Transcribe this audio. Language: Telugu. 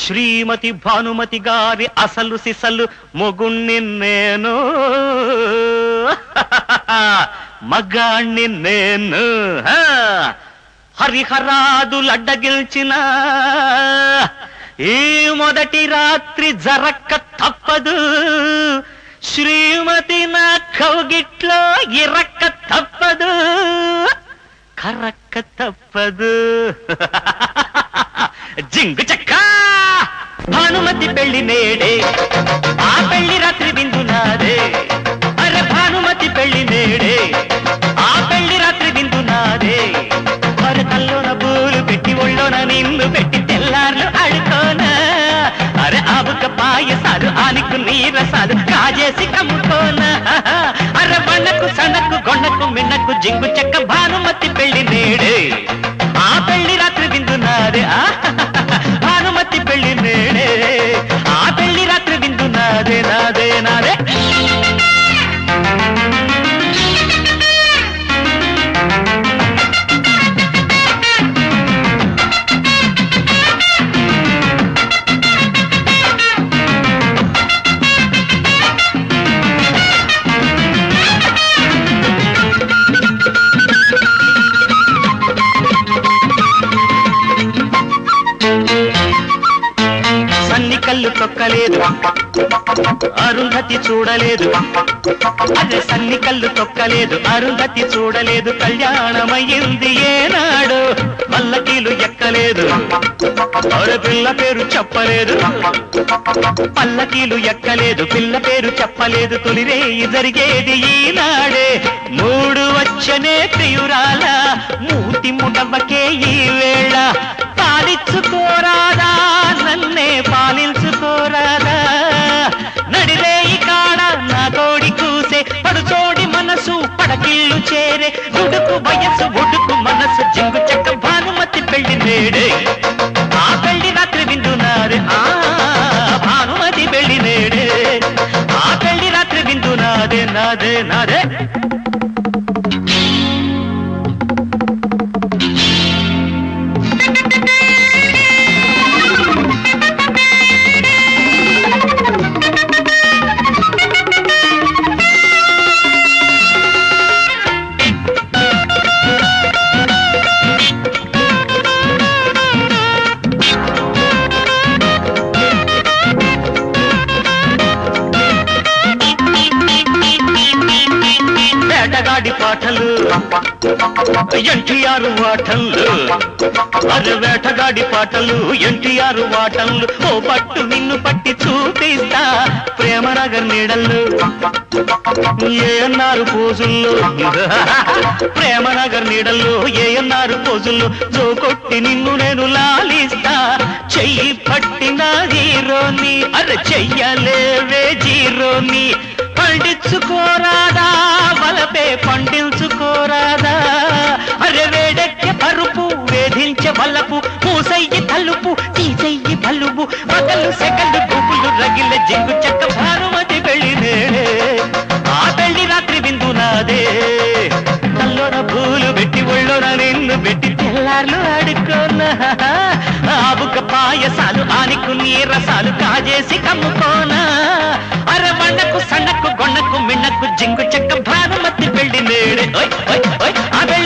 శ్రీమతి భానుమతి గారి అసలు సిసలు మొగుణ్ణి నేను మగాణ్ణి నేను హా. హరిహరాదులడ్డగిల్చిన ఈ మొదటి రాత్రి జరక్క తప్పదు శ్రీమతి నా కౌగిట్లో ఇరక్క తప్పదు కరక్క తప్పదు జింగు చక్క భానుమతి పెళ్లి నేడే ఆ పెళ్లి రాత్రి విందు నాదే అరే భానుమతి పెళ్లి నేడే ఆ పెళ్లి రాత్రి విందు నాదే అరే తల్లోన పూలు పెట్టి ఒళ్ళోన నిన్ను పెట్టి తెల్లార్లు ఆడుకోనా అరే ఆవుక పాయసాలు ఆనికు నీరసాలు కాజేసి కమ్ముకోనా అరే బండకు సన్నకు గొండకు మిన్నకు జింగు చెక్క భానుమతి పెళ్లి నేడే ఆ పెళ్లి రాత్రి విందు నాదే ఆ భానుమతి పెళ్లి నేడే ఆ పెళ్లి రాత్రి విందు నాదే నాదే నాదే సన్ని కళ్ళు తొక్కలేదు అరుంధతి చూడలేదు అదే సన్ని కళ్ళు తొక్కలేదు అరుంధతి చూడలేదు కళ్యాణమయ్యింది ఏనాడు పల్లకీలు ఎక్కలేదు అరే పిల్ల పేరు చెప్పలేదు పల్లకీలు ఎక్కలేదు పిల్ల పేరు చెప్పలేదు తొలిరేయి జరిగేది ఈనాడే మూడు వచ్చనే ప్రియురాల మూతి ముడవకే ఈ వేళ పాలించుకోరాదా నన్నే పాలించుకోరాదా నడిరేయి కాడ నా కోడి కూసే పడుచోడి మనసు పడకిళ్ళు చేరే గుడుకు వయసు ఉడుకు మనసు జింగు చెక్క భానుమతి పెళ్లి నేడే ఆ పెళ్లి రాత్రి విందు నాదే ఆ భానుమతి పెళ్లి నేడే ఆ పెళ్లి రాత్రి విందు నాదే నాదే నాదే వేటగాడి పాటలు ఎన్టీఆర్ వాటలు అరే వేటగాడి పాటలు ఎన్టీఆర్ వాటలు ఓ పట్టు నిన్ను పట్టి చూపిస్తా ప్రేమనగర్ నీడలు ఏఎన్ఆర్ పోజుల్లో ప్రేమనగర్ నీడల్లో ఏఎన్ఆర్ పోజుల్లో జో కొట్టి నిన్ను నేను లాలిస్తా చెయ్యి పట్టిన హీరోని అరే చెయ్యలేవే జీరోని పండించుకోరాదా వలపే పండించుకోరాదా అరే వేడెక్కే పరుపు వేధించే వల్లపు మూసయ్యి తలుపు తీసెయ్యి బలుపు పగలు సెగలు గుబులు రగిల జింగు చెక్క భానుమతి పెళ్లి నేడే ఆ పెళ్లి రాత్రి విందు నాదే తల్లోన పూలు పెట్టి ఒళ్ళోన నిన్ను పెట్టి తెల్లార్లు ఆడుకోనా ఆవుక పాయసాలు ఆనికు నీరసాలు కాజేసి కమ్ముకోనా అరే మಣ್ಣకు సన్నకు గొన్నకు మిన్నకు జింగు చెక్క భానుమతి పెళ్లి నేడే ఓయ్ ఓయ్ ఓయ్ ఆ